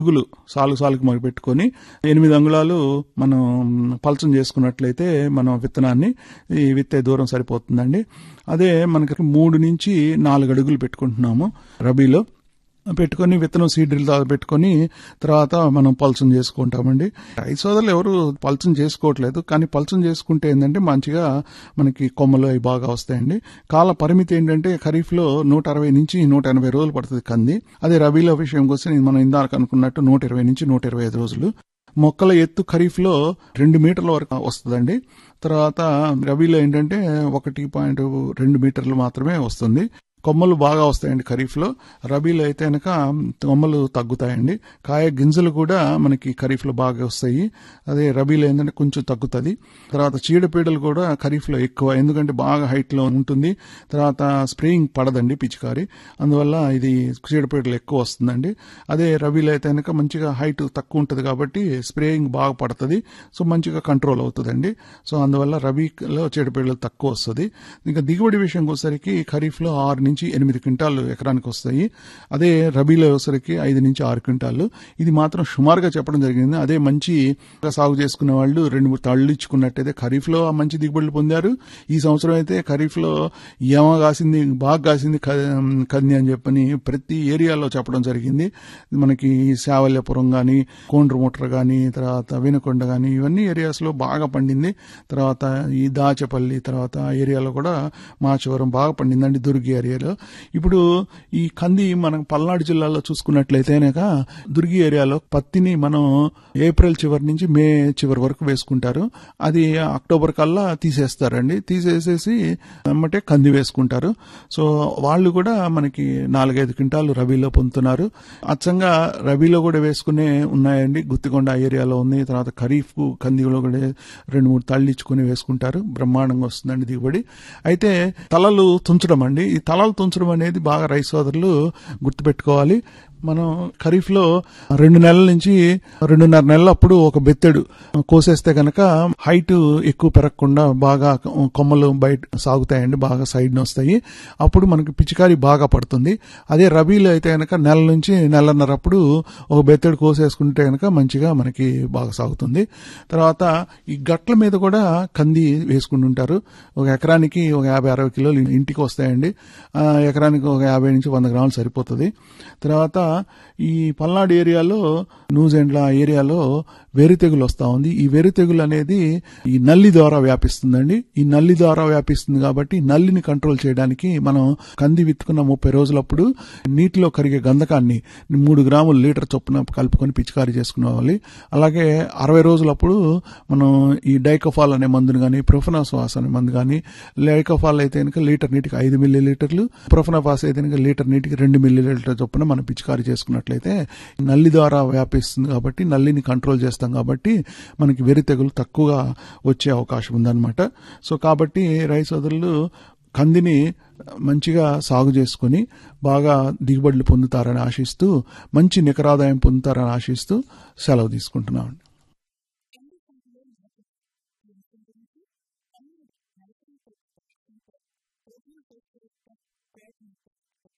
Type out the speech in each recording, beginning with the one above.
అడుగులు సాలు సాలుకు మగ పెట్టుకొని ఎనిమిది అంగుళాలు మనం పలచం చేసుకున్నట్లయితే మనం విత్తనాన్ని ఈ విత్తే దూరం సరిపోతుందండి అదే మనకి మూడు నుంచి నాలుగు అడుగులు పెట్టుకుంటున్నాము రబీలో పెట్టుకొని విత్తనం సీడ్ డ్రిల్ పెట్టుకొని తర్వాత మనం పల్చం చేసుకుంటామండి రైతు సోదరులు ఎవరు పల్చం చేసుకోవట్లేదు కానీ పల్చం చేసుకుంటే ఏంటంటే మంచిగా మనకి కొమ్మలు అవి బాగా వస్తాయండి కాల పరిమితి ఏంటంటే ఖరీఫ్ లో నూట అరవై నుంచి నూట ఎనభై రోజులు పడుతుంది కంది అదే రబీలో విషయం వస్తే మనం ఇందాక అనుకున్నట్టు నూట ఇరవై నుంచి నూట ఇరవై ఐదు రోజులు మొక్కల ఎత్తు ఖరీఫ్ లో రెండు మీటర్ల వరకు వస్తుందండి తర్వాత రబీలో ఏంటంటే ఒకటి పాయింట్ రెండు మీటర్లు మాత్రమే వస్తుంది కొమ్మలు బాగా వస్తాయండి ఖరీఫ్ లో రబీలో అయితే కనుక కొమ్మలు తగ్గుతాయండి కాయ గింజలు కూడా మనకి ఖరీఫ్ లో బాగా వస్తాయి అదే రబీలో ఏంటంటే కొంచెం తగ్గుతుంది తర్వాత చీడపీడలు కూడా ఖరీఫ్ లో ఎక్కువ ఎందుకంటే బాగా హైట్ లో ఉంటుంది తర్వాత స్ప్రేయింగ్ పడదండి పిచికారి అందువల్ల ఇది చీడపీడలు ఎక్కువ వస్తుందండి అదే రబీలో అయితే కనుక మంచిగా హైట్ తక్కువ ఉంటుంది కాబట్టి స్ప్రేయింగ్ బాగా పడుతుంది సో మంచిగా కంట్రోల్ అవుతుందండి సో అందువల్ల రబీలో చీడపీడలు తక్కువ వస్తుంది ఇంకా దిగుబడి విషయంకి వచ్చేసరికి ఖరీఫ్ లో ఆరు నుంచి ఎనిమిది క్వింటాలు ఎకరానికి వస్తాయి అదే రబీలో వచ్చేసరికి ఐదు నుంచి ఆరు క్వింటాలు ఇది మాత్రం సుమారుగా చెప్పడం జరిగింది అదే మంచి సాగు చేసుకునే వాళ్ళు రెండు మూడు తళ్ళు ఇచ్చుకున్నట్టయితే ఖరీఫ్ లో మంచి దిగుబడులు పొందారు ఈ సంవత్సరం అయితే ఖరీఫ్ లో ఏమ కాసింది బాగా కాసింది కంది అని చెప్పని ప్రతి ఏరియాలో చెప్పడం జరిగింది మనకి శావల్యపురం గాని కోండ్రముట్ర గాని తర్వాత వినకొండ గాని ఇవన్నీ ఏరియాస్ లో బాగా పండింది తర్వాత ఈ దాచపల్లి తర్వాత ఆ ఏరియాలో కూడా మాచవరం బాగా పండిందండి దుర్గి ఏరియాలో ఇప్పుడు ఈ కంది మనం పల్నాడు జిల్లాలో చూసుకున్నట్లయితే దుర్గి ఏరియాలో పత్తిని మనం ఏప్రిల్ చివరి నుంచి మే చివరి వరకు వేసుకుంటారు అది అక్టోబర్ కల్లా తీసేస్తారండి తీసేసేసి వెంబటే కంది వేసుకుంటారు సో వాళ్ళు కూడా మనకి నాలుగైదు క్వింటాలు రబీలో పొందుతున్నారు అచ్చంగా రబీలో కూడా వేసుకునే ఉన్నాయండి గుత్తికొండ ఏరియాలో ఉంది తర్వాత ఖరీఫ్ కందిలో కూడా రెండు మూడు తళ్ళు ఇచ్చుకుని వేసుకుంటారు బ్రహ్మాండంగా వస్తుందండి దిగుబడి అయితే తలలు తుంచడం అండి ఈ తలలు తుంచడం అనేది బాగా రైతు సోదరులు గుర్తుపెట్టుకోవాలి మనం ఖరీఫ్ లో రెండు నెలల నుంచి రెండున్నర నెలల అప్పుడు ఒక బెత్తెడు కోసేస్తే గనక హైట్ ఎక్కువ పెరగకుండా బాగా కొమ్మలు బయట సాగుతాయండి బాగా సైడ్ వస్తాయి అప్పుడు మనకి పిచికారి బాగా పడుతుంది అదే రబీలో అయితే గనక నెల నుంచి నెలన్నర అప్పుడు ఒక బెత్తెడు కోసేసుకుంటే గనక మంచిగా మనకి బాగా సాగుతుంది తర్వాత ఈ గట్ల మీద కూడా కంది వేసుకుంటుంటారు ఒక ఎకరానికి ఒక యాభై అరవై కిలోలు ఇంటికి వస్తాయండి ఎకరానికి ఒక యాభై నుంచి వంద గ్రాములు సరిపోతుంది తర్వాత ఈ పల్నాడు ఏరియాలో న్యూజిలాండ్ ఏరియాలో వెరి తెగులు వస్తా ఉంది ఈ వెరి తెగులు అనేది ఈ నల్లి ద్వారా వ్యాపిస్తుందండి ఈ నల్లి ద్వారా వ్యాపిస్తుంది కాబట్టి నల్లిని కంట్రోల్ చేయడానికి మనం కంది విత్తుకున్న ముప్పై రోజులప్పుడు నీటిలో కరిగే గంధకాన్ని మూడు గ్రాములు లీటర్ చొప్పున కలుపుకొని పిచికారీ చేసుకునేవాలి అలాగే అరవై రోజులప్పుడు మనం ఈ డైకోఫాల్ అనే మందును కానీ ప్రొఫనాస్వాస్ అనే మందు కానీ డైకోఫాల్ అయితే కనుక లీటర్ నీటికి ఐదు మిల్లీ లీటర్లు ప్రొఫనాఫాస్ అయితే కనుక లీటర్ నీటికి రెండు మిల్లీ లీటర్ చొప్పున మనం పిచికారీ చేసుకున్నట్లయితే నల్లి ద్వారా వ్యాపిస్తుంది కాబట్టి నల్లిని కంట్రోల్ చేస్తాం కాబట్టి మనకి వెరి తెగులు తక్కువగా వచ్చే అవకాశం ఉందన్నమాట సో కాబట్టి రైతు సోదరులు కందిని మంచిగా సాగు చేసుకుని బాగా దిగుబడులు పొందుతారని ఆశిస్తూ మంచి నికరాదాయం పొందుతారని ఆశిస్తూ సెలవు తీసుకుంటున్నాం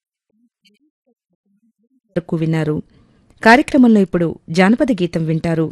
వరకు విన్నారు కార్యక్రమంలో ఇప్పుడు జానపద గీతం వింటారు